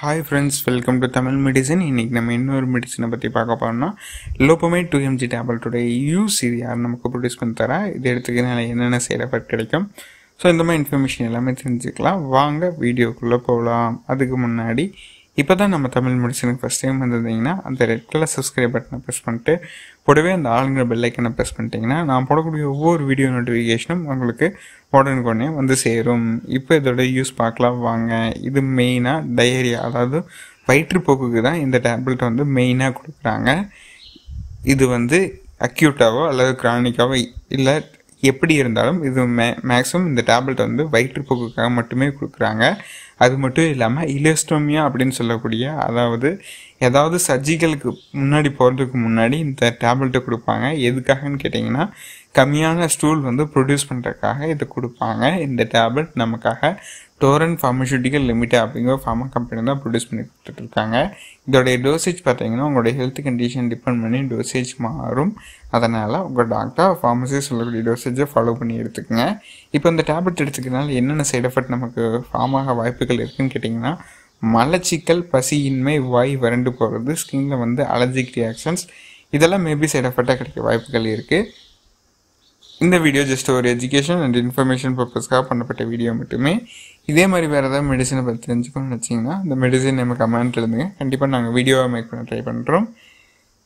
hi friends welcome to Tamil medicine இன்றைக்கி நம்ம இன்னொரு மெடிசனை பற்றி பார்க்க போகிறோம்னா லோப்பமே டூ எம்ஜி டேப்லெட்டோட யூஸ் இது யார் நமக்கு ப்ரொடியூஸ் பண்ணி தரா இது எடுத்துக்கிறதுனால என்னென்ன சைட் எஃபெக்ட் கிடைக்கும் ஸோ இந்த மாதிரி இன்ஃபர்மேஷன் எல்லாமே தெரிஞ்சுக்கலாம் வாங்க வீடியோக்குள்ளே போகலாம் அதுக்கு முன்னாடி இப்போ தான் நம்ம தமிழ் மெடிசனுக்கு ஃபஸ்ட் டைம் வந்திருந்தீங்கன்னா அந்த ரெட் கலர் சப்ஸ்கிரைப் பட்டனை ப்ரெஸ் பண்ணிட்டு கூடவே அந்த ஆளுங்கிற பெல் ஐக்கனை ப்ரெஸ் பண்ணிட்டீங்கன்னா நான் போடக்கூடிய ஒவ்வொரு வீடியோ நோட்டிஃபிகேஷனும் உங்களுக்கு உடனுக்குடனே வந்து சேரும் இப்போ இதோட யூஸ் பார்க்கலாம் வாங்க இது மெயினாக டயரியா அதாவது வயிற்றுப்போக்குக்கு தான் இந்த டேப்லெட் வந்து மெயினாக கொடுக்குறாங்க இது வந்து அக்யூட்டாவோ அல்லது கிரானிக்காவோ இல்லை எப்படி இருந்தாலும் இது மே மேக்ஸிமம் இந்த டேப்லெட் வந்து வயிற்றுப்போக்குக்காக மட்டுமே கொடுக்குறாங்க அது மட்டும் இல்லாமல் இலஸ்டோமியா அப்படின்னு சொல்லக்கூடிய அதாவது ஏதாவது சர்ஜிக்கலுக்கு முன்னாடி போகிறதுக்கு முன்னாடி இந்த டேப்லெட்டை கொடுப்பாங்க எதுக்காகன்னு கேட்டிங்கன்னா கம்மியான ஸ்டூல் வந்து ப்ரொடியூஸ் பண்ணுறதுக்காக இதை கொடுப்பாங்க இந்த டேப்லெட் நமக்காக டோரன் ஃபார்மசூட்டிக்கல் லிமிடெட் அப்படிங்கிற ஃபார்மா கம்பெனி தான் ப்ரொடியூஸ் பண்ணி கொடுத்துட்ருக்காங்க இதோடைய டோசேஜ் பார்த்தீங்கன்னா உங்களுடைய ஹெல்த் கண்டிஷன் டிபெண்ட் பண்ணி டோசேஜ் மாறும் அதனால் உங்கள் டாக்டர் ஃபார்மசி சொல்லக்கூடிய டோசேஜை ஃபாலோ பண்ணி எடுத்துக்கோங்க இப்போ இந்த டேப்லெட் எடுத்துக்கிறதுனால என்னென்ன சைட் எஃபெக்ட் நமக்கு ஃபார்ம் ஆக வாய்ப்புகள் இருக்குன்னு கேட்டிங்கன்னா மலச்சிக்கல் பசியின்மை வாய் வறண்டு போகிறது ஸ்கின்ல வந்து அலர்ஜிக் ரியாக்ஷன்ஸ் இதெல்லாம் மேபி சைட் எஃபெக்டாக கிடைக்க வாய்ப்புகள் இருக்குது இந்த வீடியோ ஜஸ்ட் ஒரு எஜுகேஷன் அண்ட் இன்ஃபர்மேஷன் பர்பஸ்க்காக பண்ணப்பட்ட வீடியோ மட்டுமே இதே மாதிரி வேறு ஏதாவது மெடிசனை பற்றி தெரிஞ்சுக்கணும்னு நினச்சிங்கன்னா இந்த மெடிசன் நம்ம கமெண்ட் எழுதுங்க கண்டிப்பாக நாங்கள் வீடியோவை மேக் பண்ண ட்ரை பண்ணுறோம்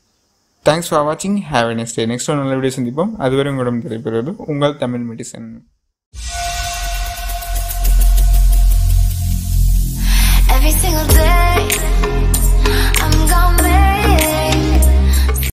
தேங்க்ஸ் ஃபார் வாட்சிங் ஹேவ் நெக்ஸ்ட் டே நெக்ஸ்ட் நல்ல வீடியோ சந்திப்போம் அதுவரை உங்களிடம் தெரிவிப்பது உங்கள் தமிழ் மெடிசன்